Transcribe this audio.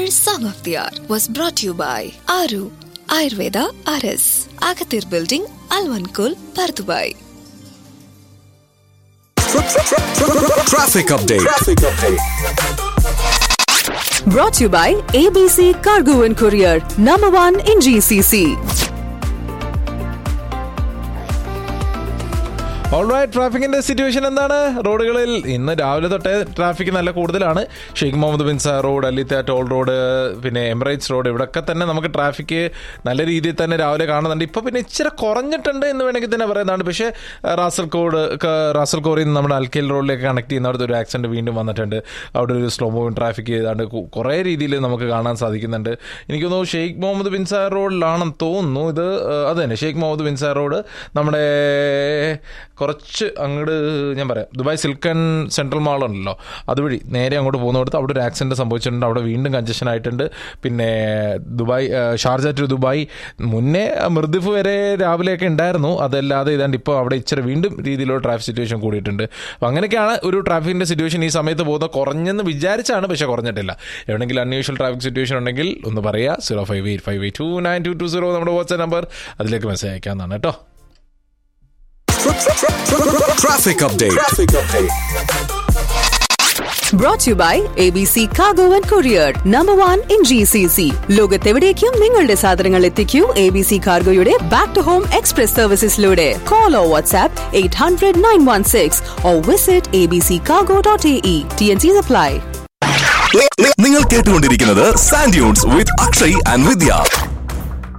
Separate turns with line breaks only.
Song of the Hour was brought to you by Aru Ayurveda RS, Agathir Building, Alvankul, Pardubai.
Traffic update.
Brought to you by ABC Cargo and Courier, number one in GCC.
Alright ട്രാഫിക്കിന്റെ situation എന്താണ് റോഡുകളിൽ ഇന്ന് രാവിലെ തൊട്ടേ traffic നല്ല കൂടുതലാണ് Sheikh Mohammed bin Zayed road അല്ലിത്ത toll road പിന്നെ എമിറേറ്റ്സ് റോഡ് ഇവിടെയൊക്കെ തന്നെ നമുക്ക് ട്രാഫിക് നല്ല രീതിയിൽ തന്നെ രാവിലെ കാണുന്നുണ്ട് ഇപ്പൊ പിന്നെ ഇച്ചിരി കുറഞ്ഞിട്ടുണ്ട് എന്ന് വേണമെങ്കിൽ തന്നെ പറയുന്നതാണ് പക്ഷേ റാസൽകോട് റാസൽകോറിൽ നിന്ന് നമ്മുടെ അൽക്കേൽ റോഡിലേക്ക് കണക്ട് ചെയ്യുന്നിടത്ത് ഒരു ആക്സിഡന്റ് വീണ്ടും വന്നിട്ടുണ്ട് അവിടെ ഒരു സ്ലോ മൂവിങ് ട്രാഫിക് ചെയ്താണ്ട് കു- കുറേ രീതിയിൽ നമുക്ക് കാണാൻ സാധിക്കുന്നുണ്ട് എനിക്ക് തോന്നുന്നു ഷെയ്ഖ് മുഹമ്മദ് ബിൻ സാർ റോഡിലാണെന്ന് തോന്നുന്നു ഇത് ആ, അത് തന്നെ Sheikh Mohammed bin Zayed road നമ്മുടെ കുറച്ച് അങ്ങോട്ട് ഞാൻ പറയാം ദുബായ് സിൽക്കൻ സെൻട്രൽ മാൾ ഉണ്ടല്ലോ അതുവഴി നേരെ അങ്ങോട്ട് പോകുന്നിടത്ത് അവിടെ ഒരു ആക്സിഡന്റ് സംഭവിച്ചിട്ടുണ്ട് അവിടെ വീണ്ടും കഞ്ചഷൻ ആയിട്ടുണ്ട് പിന്നെ ദുബായ് ആ, ഷാർജ ടു ദുബായ് മുന്നേ മൃദുഫ് വരെ രാവിലെയൊക്കെ ഉണ്ടായിരുന്നു അതല്ലാതെ ഇതാണ്ട് ഇപ്പോൾ അവിടെ ഇച്ചിരി വീണ്ടും രീതിയിലുള്ള ട്രാഫിക് സിറ്റുവേഷൻ കൂടിയിട്ടുണ്ട് അപ്പോൾ അങ്ങനെയൊക്കെയാണ് ഒരു ട്രാഫിക്കിന്റെ സിറ്റുവേഷൻ ഈ സമയത്ത് പോകുന്നത് കുറഞ്ഞെന്ന് വിചാരിച്ചാണ് പക്ഷേ കുറഞ്ഞിട്ടില്ല എവിടെയെങ്കിലും അൺയൂഷ്വൽ ട്രാഫിക് സിറ്റുവേഷൻ ഉണ്ടെങ്കിൽ ഒന്ന് പറയുക zero five eight five eight two nine two two zero നമ്മുടെ വാട്സ്ആപ്പ് നമ്പർ അതിലേക്ക് മെസ്സേജ് അയക്കാവുന്നതാണ് കേട്ടോ
Traffic update.
Brought to you by ABC Cargo and Courier, number one in GCC. ലോകത്തെവിടേക്കും നിങ്ങളുടെ സാധനങ്ങൾ എത്തിക്കൂ എ ബി സി കാർഗോയുടെ ബാക്ക് ടു ഹോം എക്സ്പ്രസ് സർവീസസിലൂടെ call or WhatsApp eight hundred nine one six or visit A B C cargo dot A E T N C supply
നിങ്ങൾ കേട്ടുകൊണ്ടിരിക്കുന്നത് sand dunes with Akshay and Vidya